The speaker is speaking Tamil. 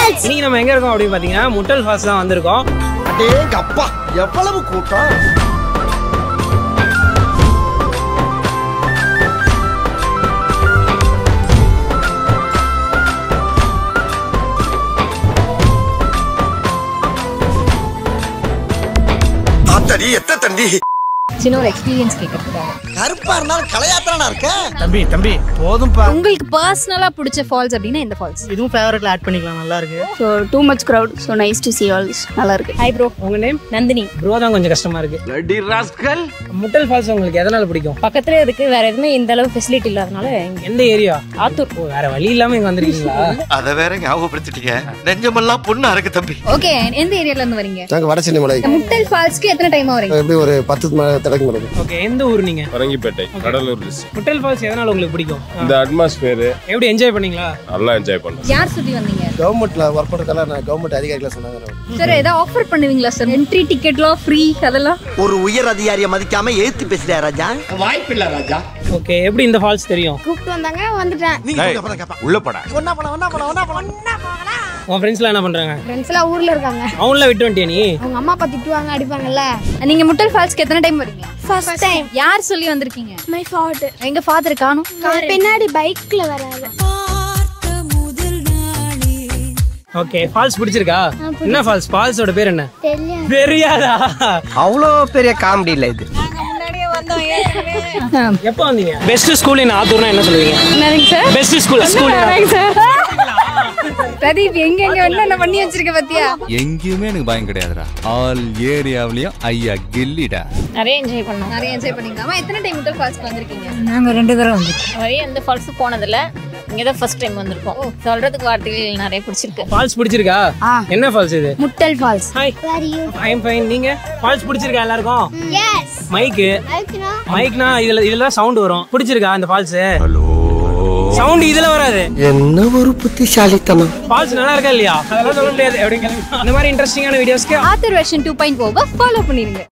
ஃபால்ஸ் இன்னைக்கு நம்ம எங்க இருக்கோம் அப்படின்னு பாத்தீங்கன்னா முட்டல் ஃபால்ஸ் தான் வந்திருக்கோம் அடேங்க அப்பா எவ்வளவு கூட்டம் ஆத்தடி எத்த தண்டி சின்ன ஒரு எக்ஸ்பீரியன்ஸ் கேட்கறதுக்காக கருப்பா இருந்தாலும் கலையாத்திரனா இருக்க தம்பி தம்பி போதும்பா உங்களுக்கு பர்சனலா பிடிச்ச ஃபால்ஸ் அப்படின்னா இந்த ஃபால்ஸ் இதுவும் ஃபேவரட்ல ஆட் பண்ணிக்கலாம் நல்லா இருக்கு so too much crowd so nice to see all நல்லா இருக்கு ஹாய் ப்ரோ உங்க நேம் நந்தினி ப்ரோ தான் கொஞ்சம் கஷ்டமா இருக்கு முட்டல் ஃபால்ஸ் உங்களுக்கு எதனால பிடிக்கும் பக்கத்துல இருக்கு வேற எதுவுமே இந்த அளவு ஃபெசிலிட்டி இல்லாதனால இங்க எந்த ஏரியா ஆத்தூர் ஓ வேற வழி இல்லாம இங்க வந்திருக்கீங்களா அத வேற ஞாபகப்படுத்திட்டீங்க நெஞ்சமெல்லாம் பொண்ணா இருக்கு தம்பி ஓகே எந்த ஏரியால இருந்து வரீங்க நாங்கள் வட சென்னை மலை முட்டல் ஃபால்ஸ்க்கு எத்தனை டைம் வரீங்க எப்படி ஒரு பத்து ம- தடவைக்கு மேலே இருக்கும். ஓகே எந்த ஊர் நீங்க பரங்கிப்பேட்டை கடலூர் டிஸ்ட்ரிக்ட் முட்டல் ஃபால்ஸ் எதனால உங்களுக்கு பிடிக்கும் இந்த அட்மாஸ்பியர் எப்படி என்ஜாய் பண்ணீங்களா நல்லா என்ஜாய் பண்ணேன் யார் சுத்தி வந்தீங்க கவர்மெண்ட்ல ஒர்க் பண்ணுறதால நான் கவர்மெண்ட் அதிகாரிகளை சொன்னாங்க சார் ஏதாவது ஆஃபர் பண்ணுவீங்களா சார் என்ட்ரி டிக்கெட்லாம் ஃப்ரீ அதெல்லாம் ஒரு உயர் அதிகாரியை மதிக்காம எழுத்து பேசுறியா ராஜா ஓகே எப்படி இந்த ஃபால்ஸ் தெரியும் கூப்பிட்டு வந்தாங்க வந்துட்டேன் உள்ள போடா உன் ஃப்ரெண்ட்ஸ்லாம் என்ன பண்றாங்க ஃப்ரெண்ட்ஸ் எல்லாம் ஊர்ல இருக்காங்க அவங்கள விட்டு வந்துட்டியா நீ அவங்க அம்மா அப்பா திட்டுவாங்க அடிப்பாங்கல்ல நீங்க முட்டல் ஃபால்ஸ்க்கு எத்தனை டைம் வரீங்க ஃபர்ஸ்ட் டைம் யார் சொல்லி வந்திருக்கீங்க மை ஃபாதர் எங்க ஃபாதர் காணும் பின்னாடி பைக்ல வராது ஓகே ஃபால்ஸ் பிடிச்சிருக்கா என்ன ஃபால்ஸ் ஃபால்ஸோட பேர் என்ன தெரியும் தெரியாதா அவ்வளோ பெரிய காமெடி இல்லை இது எப்போ வந்தீங்க பெஸ்ட் ஸ்கூல் இன் ஆத்தூர்னா என்ன சொல்லுவீங்க என்னதுங்க sir best school school sir Pradeep எங்க எங்க வந்து என்ன பண்ணி வச்சிருக்க பத்தியா எங்கேயுமே எனக்கு பயம் கிடையாதுடா ஆல் ஏரியாவிலயும் ஐயா கில்லிடா நிறைய என்ஜாய் பண்ணோம் நிறைய என்ஜாய் பண்ணீங்க எத்தனை டைம் முட்டல் ஃபால்ஸ்க்கு வந்திருக்கீங்க நாங்க ரெண்டு தடவை வந்துருக்கோம் வரையும் எந்த ஃபால்ஸும் போனதில்ல இங்கே தான் ஃபர்ஸ்ட் டைம் வந்திருக்கோம் சொல்றதுக்கு வார்த்தைகள் நிறைய பிடிச்சிருக்கு ஃபால்ஸ் பிடிச்சிருக்கா என்ன ஃபால்ஸ் இது Muttal falls hi I'm fine நீங்க ஃபால்ஸ் பிடிச்சிருக்கா எல்லாருக்கும் எஸ் மைக்கு மைக்னா இதுல இதுல தான் சவுண்ட் வரும் பிடிச்சிருக்கா இந்த ஃபால்ஸ் சவுண்ட் இதுல வராது என்ன ஒரு புத்திசாலித்தனம் ஃபால்ஸ் நல்லா இருக்கா இல்லையா அதெல்லாம் சொல்ல முடியாது அப்படின்னு இந்த மாதிரி இன்ட்ரெஸ்டிங்கான வீடியோஸ்க்கு Attur version two point over follow பண்ணிருங்க